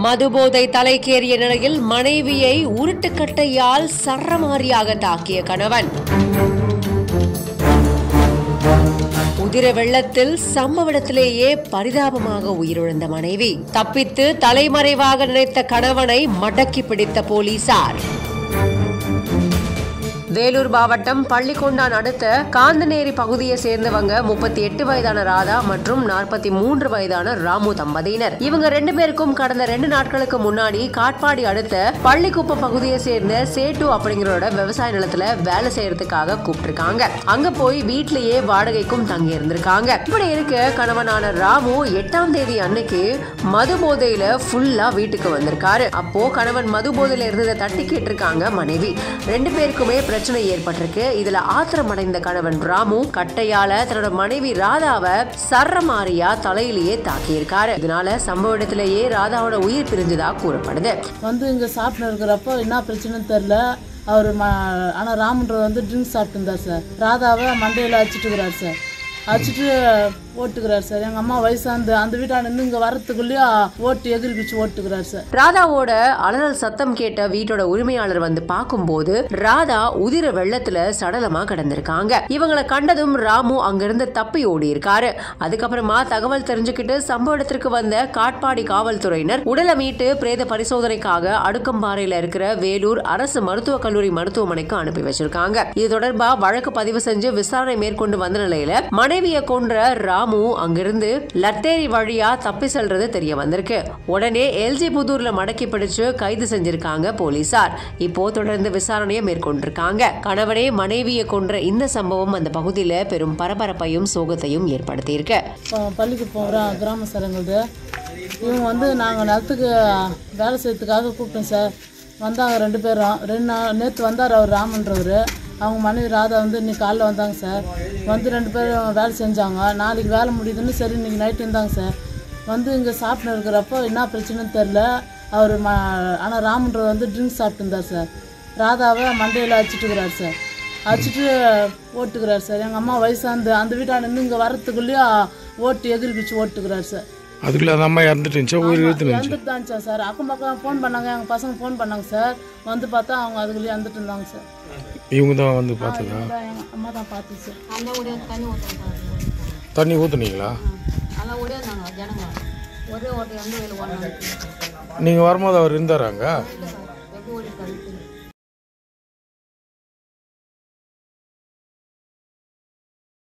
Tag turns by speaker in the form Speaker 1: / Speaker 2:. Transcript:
Speaker 1: மதுபோதை தலைக்கேறிய நிலையில் மனைவியை உருட்டுக்கட்டையால் சரமாரியாக தாக்கிய கணவன் உதிர வெள்ளத்தில் சம்பவ இடத்திலேயே பரிதாபமாக உயிரிழந்த மனைவி தப்பித்து தலைமறைவாக நினைத்த கணவனை மடக்கி பிடித்த போலீசார் வேலூர் மாவட்டம் பள்ளிக்கொண்டான் அடுத்த காந்தநேரி பகுதியை சேர்ந்தவங்க முப்பத்தி எட்டு வயதான ராதா மற்றும் நாற்பத்தி மூன்று வயதான ராமு தம்பதியினர் இவங்க ரெண்டு பேருக்கும் கடந்த ரெண்டு நாட்களுக்கு முன்னாடி காட்பாடி அடுத்த பள்ளிக்குப்பம் பகுதியை சேர்ந்த சேட்டு அப்படிங்கிறோட விவசாய நிலத்துல வேலை செய்யறதுக்காக கூப்பிட்டிருக்காங்க அங்க போய் வீட்லயே வாடகைக்கும் தங்கி இருந்திருக்காங்க இப்படி இருக்க கணவனான ராமு எட்டாம் தேதி அன்னைக்கு மது போதையில ஃபுல்லா வீட்டுக்கு வந்திருக்காரு அப்போ கணவன் மது போதையில இருந்ததை தட்டி கேட்டிருக்காங்க மனைவி ரெண்டு பேருக்குமே பிரச்சனை ஏற்பட்டிருக்கு இதுல ஆத்திரமடைந்த கணவன் ராமு கட்டையால தன்னோட மனைவி ராதாவை சர்ரமாரியா தலையிலேயே தாக்கியிருக்காரு இதனால சம்பவ இடத்திலேயே ராதாவோட உயிர் பிரிஞ்சதா கூறப்படுது
Speaker 2: வந்து இங்கே சாப்பிட்டு இருக்கிறப்போ என்ன பிரச்சனைன்னு தெரில அவர் ம ஆனால் ராமன்றவர் வந்து ட்ரிங்க்ஸ் சாப்பிட்டு இருந்தார் சார் ராதாவை மண்டையில் அடிச்சிட்டு இருக்கிறார் சார் அடிச்சிட்டு ஓட்டுக்கிறார் சார் எங்கள் அம்மா வயசாந்து அந்த வீட்டாண்ட இருந்து இங்கே வரத்துக்குள்ளேயே ஓட்டு எகிரி பிச்சு ஓட்டுக்கிறார் சார்
Speaker 1: ராதாவோட அலறல் சத்தம் கேட்ட வீட்டோட உரிமையாளர் வந்து பார்க்கும்போது ராதா உதிர வெள்ளத்துல சடலமா கிடந்திருக்காங்க இவங்களை கண்டதும் ராமு அங்கிருந்து தப்பி ஓடி இருக்காரு அதுக்கப்புறமா தகவல் தெரிஞ்சுக்கிட்டு சம்பவ இடத்திற்கு வந்த காட்பாடி காவல்துறையினர் உடலை மீட்டு பிரேத பரிசோதனைக்காக அடுக்கம்பாறையில இருக்கிற வேலூர் அரசு மருத்துவக் கல்லூரி மருத்துவமனைக்கு அனுப்பி வச்சிருக்காங்க இது தொடர்பா வழக்கு பதிவு செஞ்சு விசாரணை மேற்கொண்டு வந்த நிலையில மனைவியை கொன்ற ராமு அங்கிருந்து லத்தேரி வழியா தப்பி செல்றது தெரிய வந்திருக்கு உடனே எல்ஜி புதூர்ல மடக்கி பிடிச்சு கைது செஞ்சிருக்காங்க போலீசார் இப்போ தொடர்ந்து விசாரணையை மேற்கொண்டிருக்காங்க கணவனே மனைவியை கொன்ற இந்த சம்பவம் அந்த பகுதியில பெரும் பரபரப்பையும் சோகத்தையும் ஏற்படுத்தியிருக்கு
Speaker 2: இப்போ பள்ளிக்கு போகிறோம் கிராம சரங்களது இவங்க வந்து நாங்கள் நிலத்துக்கு வேலை செய்யறதுக்காக கூப்பிட்டோம் சார் வந்தாங்க ரெண்டு பேரும் ரெண்டு நாள் நேற்று வந்தார் அவர் ராமன்றவர் அவங்க மனைவி ராதா வந்து இன்னைக்கு காலைல வந்தாங்க சார் வந்து ரெண்டு பேரும் வேலை செஞ்சாங்க நாளைக்கு வேலை முடியுதுன்னு சரி இன்னைக்கு நைட்டு இருந்தாங்க சார் வந்து இங்கே சாப்பிட்டு இருக்கிறப்போ என்ன பிரச்சனைன்னு தெரில அவர் ம ஆனால் ராமன்றவர் வந்து ட்ரிங்க்ஸ் சாப்பிட்டு இருந்தார் சார் ராதாவை மண்டையில் அடிச்சிட்டு இருக்கிறார் சார் அடிச்சிட்டு ஓட்டுக்கிறார் சார் எங்கள் அம்மா வயசாந்து அந்த வீட்டாண்ட இருந்து இங்கே வரத்துக்குள்ளேயே ஓட்டு எகிரி பிச்சு ஓட்டுக்கிறார் சார்
Speaker 3: அதுக்குள்ள அந்த அம்மா இறந்துட்டு இருந்துச்சா உயிர் இழுத்து இருந்துச்சு
Speaker 2: இறந்துட்டு தான் இருந்துச்சா சார் அக்கம் பக்கம் ஃபோன் பண்ணாங்க எங்கள் பசங்க ஃபோன் பண்ணாங்க சார் வந்து பார்த்தா அவங்க அதுக்குள்ளேயே இறந்துட்டு இருந்தாங்க சார்
Speaker 3: இவங்க தான் வந்து பார்த்ததா
Speaker 2: அதான் எங்கள் அம்மா தான் பார்த்து சார்
Speaker 3: தண்ணி ஊற்றுனீங்களா
Speaker 4: நல்லா ஓடியாந்தாங்க ஜனங்க ஒரே ஓட்டை வந்து வெளியில் ஓடினாங்க
Speaker 3: நீங்கள் வரும்போது அவர் இருந்தாராங்க
Speaker 4: எப்படி ஓடிருக்காரு